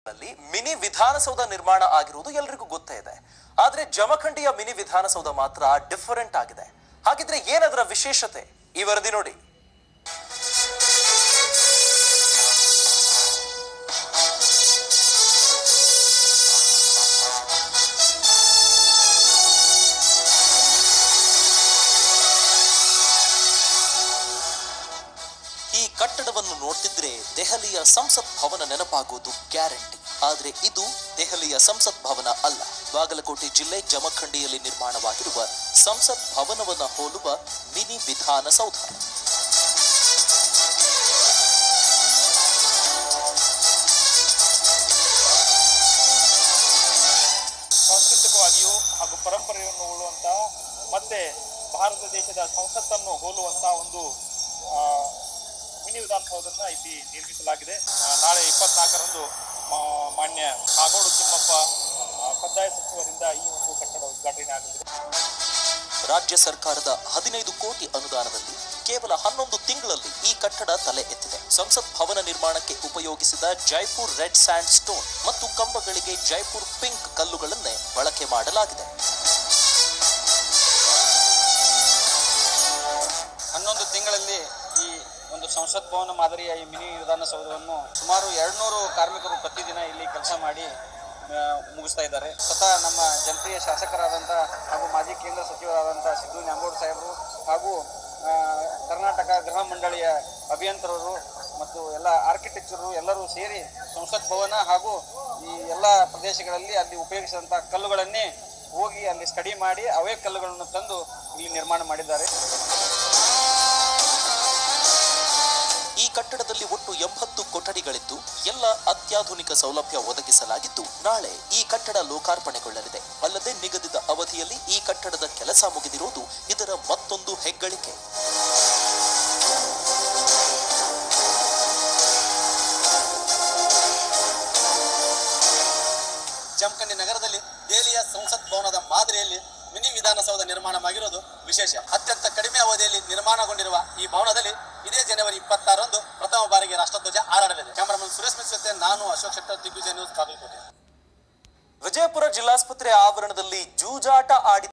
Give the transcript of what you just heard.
ಅಲ್ಲಿ ಮಿನಿ ವಿಧಾನಸೌಧ ನಿರ್ಮಾಣ ಆಗಿರುವುದು ಎಲ್ರಿಗೂ ಗೊತ್ತೇ ಇದೆ ಆದ್ರೆ ಜಮಖಂಡಿಯ ಮಿನಿ ವಿಧಾನಸೌಧ ಮಾತ್ರ ಡಿಫರೆಂಟ್ ಆಗಿದೆ ಹಾಗಿದ್ರೆ ಏನದರ ವಿಶೇಷತೆ ಈ ವರದಿ ನೋಡಿ ಈ ಕಟ್ಟಡವನ್ನು ನೋಡ್ತಿದ್ರೆ ದೆಹಲಿಯ ಸಂಸತ್ ಭವನ ನೆನಪಾಗೋದು ಗ್ಯಾರಂಟಿ ಆದ್ರೆ ಇದು ದೆಹಲಿಯ ಸಂಸತ್ ಭವನ ಅಲ್ಲ ಬಾಗಲಕೋಟೆ ಜಿಲ್ಲೆ ಜಮಖಂಡಿಯಲ್ಲಿ ನಿರ್ಮಾಣವಾಗಿರುವ ಸಂಸತ್ ಭವನವನ್ನ ಹೋಲುವ ಮಿನಿ ವಿಧಾನಸೌಧ ಸಾಂಸ್ಕೃತಿಕವಾಗಿಯೂ ಹಾಗೂ ಪರಂಪರೆಯನ್ನು ಉಳ್ಳುವಂತಹ ಮತ್ತೆ ಭಾರತ ದೇಶದ ಸಂಸತ್ತನ್ನು ಹೋಲುವಂತಹ ಒಂದು ಆ, ಮಿನಿ ವಿಧಾನಸೌಧನ ಇಲ್ಲಿ ನಿರ್ಮಿಸಲಾಗಿದೆ ಆ, ನಾಳೆ ಇಪ್ಪತ್ನಾಲ್ಕರಂದು ಮಾ- ಮಾನ್ಯ ಕಾಗೋಡು ತಿಮ್ಮಪ್ಪ ಆ, ಕಂದಾಯ ಸಚಿವರಿಂದ ಈ ಒಂದು ಕಟ್ಟಡ ಉದ್ಘಾಟನೆ ಆಗಲಿದೆ ರಾಜ್ಯ ಸರ್ಕಾರದ ಹದಿನೈದು ಕೋಟಿ ಅನುದಾನದಲ್ಲಿ ಕೇವಲ ಹನ್ನೊಂದು ತಿಂಗಳಲ್ಲಿ ಈ ಕಟ್ಟಡ ತಲೆ ಎತ್ತಿದೆ ಸಂಸತ್ ಭವನ ನಿರ್ಮಾಣಕ್ಕೆ ಉಪಯೋಗಿಸಿದ ಜೈಪುರ್ ರೆಡ್ ಸ್ಯಾಂಡ್ ಸ್ಟೋನ್ ಮತ್ತು ಕಂಬಗಳಿಗೆ ಜೈಪುರ್ ಪಿಂಕ್ ಕಲ್ಲುಗಳನ್ನೇ ಬಳಕೆ ಮಾಡಲಾಗಿದೆ ಹನ್ನೊಂದು ತಿಂಗಳಲ್ಲಿ ಈ ಒಂದು ಸಂಸತ್ ಭವನ ಮಾದರಿಯ ಈ ಮಿನಿ ವಿಧಾನಸೌಧವನ್ನು ಸುಮಾರು ಎರಡ್ನೂರು ಕಾರ್ಮಿಕರು ಪ್ರತಿದಿನ ಇಲ್ಲಿ ಕೆಲಸ ಮಾಡಿ ಆ, ಮುಗಿಸ್ತಾ ಇದ್ದಾರೆ ಸ್ವತಃ ನಮ್ಮ ಜನಪ್ರಿಯ ಶಾಸಕರಾದಂಥ ಹಾಗೂ ಮಾಜಿ ಕೇಂದ್ರ ಸಚಿವರಾದಂಥ ಸಿದ್ದು ನ್ಯಾಂಗೋಡ್ ಸಾಹೇಬರು ಹಾಗೂ ಆ, ಕರ್ನಾಟಕ ಗೃಹ ಮಂಡಳಿಯ ಅಭಿಯಂತರರು ಮತ್ತು ಎಲ್ಲ ಆರ್ಕಿಟೆಕ್ಚರು ಎಲ್ಲರೂ ಸೇರಿ ಸಂಸತ್ ಭವನ ಹಾಗೂ ಈ ಎಲ್ಲ ಪ್ರದೇಶಗಳಲ್ಲಿ ಅಲ್ಲಿ ಉಪಯೋಗಿಸಿದಂಥ ಕಲ್ಲುಗಳನ್ನೇ ಹೋಗಿ ಅಲ್ಲಿ ಸ್ಟಡಿ ಮಾಡಿ ಅವೇ ಕಲ್ಲುಗಳನ್ನು ತಂದು ಇಲ್ಲಿ ನಿರ್ಮಾಣ ಮಾಡಿದ್ದಾರೆ ಈ ಕಟ್ಟಡದಲ್ಲಿ ಒಟ್ಟು ಎಂಬತ್ತು ಕೊಠಡಿಗಳಿದ್ದು ಎಲ್ಲ ಅತ್ಯಾಧುನಿಕ ಸೌಲಭ್ಯ ಒದಗಿಸಲಾಗಿದ್ದು ನಾಳೆ ಈ ಕಟ್ಟಡ ಲೋಕಾರ್ಪಣೆಗೊಳ್ಳಲಿದೆ ಅಲ್ಲದೆ ನಿಗದಿತ ಅವಧಿಯಲ್ಲಿ ಈ ಕಟ್ಟಡದ ಕೆಲಸ ಮುಗಿದಿರುವುದು ಇದರ ಮತ್ತೊಂದು ಹೆಗ್ಗಳಿಕೆ ಜಮಖಂಡಿ ನಗರದಲ್ಲಿ ದೆಹಲಿಯ ಸಂಸತ್ ಭವನದ ಮಾದರಿಯಲ್ಲಿ ಮಿನಿ ವಿಧಾನಸೌಧ ನಿರ್ಮಾಣವಾಗಿರೋದು ವಿಶೇಷ ಅತ್ಯಂತ ಕಡಿಮೆ ಅವಧಿಯಲ್ಲಿ ನಿರ್ಮಾಣಗೊಂಡಿರುವ ಈ ಭವನದಲ್ಲಿ ಇದೇ ಜನವರಿ ಇಪ್ಪತ್ತಾರರಂದು ಪ್ರಥಮ ಬಾರಿಗೆ ರಾಷ್ಟ್ರಧ್ವಜ ಹಾರಾಡಲಿದೆ ಕ್ಯಾಮರಾಮನ್ ಸುರೇಶ್ ಮಿಸ್ ಜೊತೆ ನಾನು ಅಶೋಕ್ ಶೆಟ್ಟರ್ ದಿಗ್ವಿಜಯ ನ್ಯೂಸ್ ಕಾಗಲಕೋಟೆ ವಿಜಯಪುರ ಜಿಲ್ಲಾಸ್ಪತ್ರೆ ಆವರಣದಲ್ಲಿ ಜೂಜಾಟ ಆಡಿ